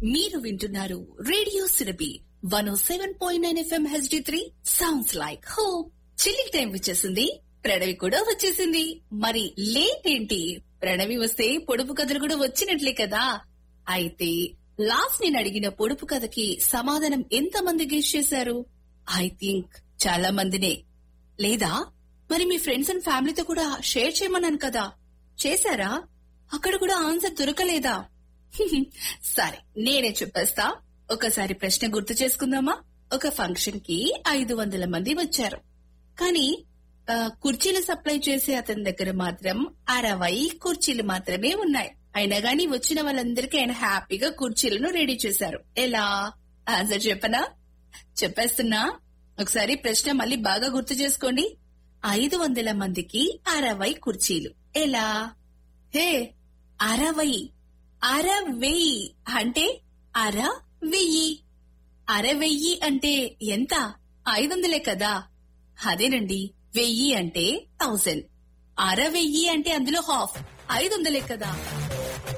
మీరు వింటున్నారు రేడియో సిరబి one seven point nine FM HD three sounds like హో చిల్లింగ్ టైం వచ్చేసింది ప్రణవి కూడా వచ్చేసింది మరి లేట్ ఏంటి ప్రణవి వస్తే పొడుపు కథలు కూడా వచ్చినట్లే కదా అయితే లాస్ట్ నేను అడిగిన పొడుపు కథకి సమాధానం ఎంత మంది గెస్ చేశారు ఐ థింక్ చాలా మందినే లేదా మరి మీ ఫ్రెండ్స్ అండ్ ఫ్యామిలీతో కూడా షేర్ చేయమన్నాను కదా చేశారా అక్కడ కూడా ఆన్సర్ దొరకలేదా సరే నేనే చెప్పేస్తా ఒకసారి ప్రశ్న గుర్తు చేసుకుందామా ఒక ఫంక్షన్ కి ఐదు వందల మంది వచ్చారు కానీ ఆ, కుర్చీలు సప్లై చేసే అతని దగ్గర మాత్రం అరవై కుర్చీలు మాత్రమే ఉన్నాయి అయినా గాని వచ్చిన వాళ్ళందరికీ ఆయన హ్యాపీగా కుర్చీలను రెడీ చేశారు ఎలా ఆన్సర్ చెప్పనా చెప్పేస్తున్నా ఒకసారి ప్రశ్న మళ్ళీ బాగా గుర్తు చేసుకోండి ఐదు వందల మందికి అరవై కుర్చీలు ఎలా హే అరవై అర వెయ్యి అంటే అర వెయ్యి అర వెయ్యి అంటే ఎంత ఐదు వందలే కదా అదేనండి వెయ్యి అంటే థౌసండ్ అర వెయ్యి అంటే అందులో హాఫ్ ఐదు వందలే కదా